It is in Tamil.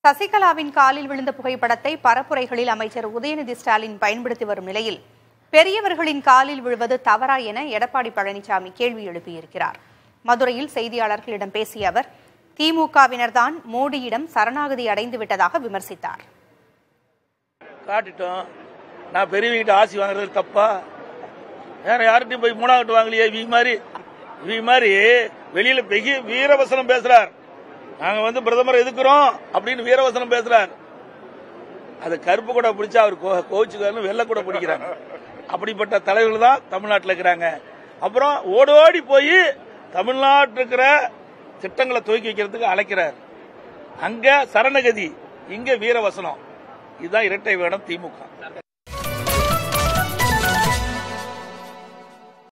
சசிகலாவின் காலில் விழுந்த புகைப்படத்தை பரப்புரைகளில் அமைச்சர் உதயநிதி ஸ்டாலின் பயன்படுத்தி வரும் நிலையில் பெரியவர்களின் காலில் விழுவது தவறா என எடப்பாடி பழனிசாமி கேள்வி எழுப்பியிருக்கிறார் மதுரையில் செய்தியாளர்களிடம் பேசிய அவர் திமுகவினர்தான் மோடியிடம் சரணாகதி அடைந்து விட்டதாக விமர்சித்தார் காட்டிட்டோம் நான் பெரியவங்கிட்ட ஆசி வாங்குறது தப்பா வேற யார்கிட்டயும் போய் மூணாவது வாங்கலையே இவங்க மாதிரி இவங்க மாதிரி வெளியில பெரிய வீரவசனம் பேசுறார் நாங்க வந்து பிரதமர் எதுக்குறோம் அப்படின்னு வீரவசனம் பேசுறார் அது கருப்பு கூட பிடிச்சா அவர் கோ- கோவிச்சுக்காரன்னு வெள்ளை கூட பிடிக்கிறாங்க அப்படிப்பட்ட தலைவர்கள் தான் தமிழ்நாட்டில் இருக்கிறாங்க அப்புறம் ஓடோடி போய் தமிழ்நாட்டில் இருக்கிற திட்டங்களை துவக்கி வைக்கிறதுக்கு அழைக்கிறார் அங்க சரணகதி இங்க வீரவசனம் இதுதான் இரட்டை வேடம் திமுக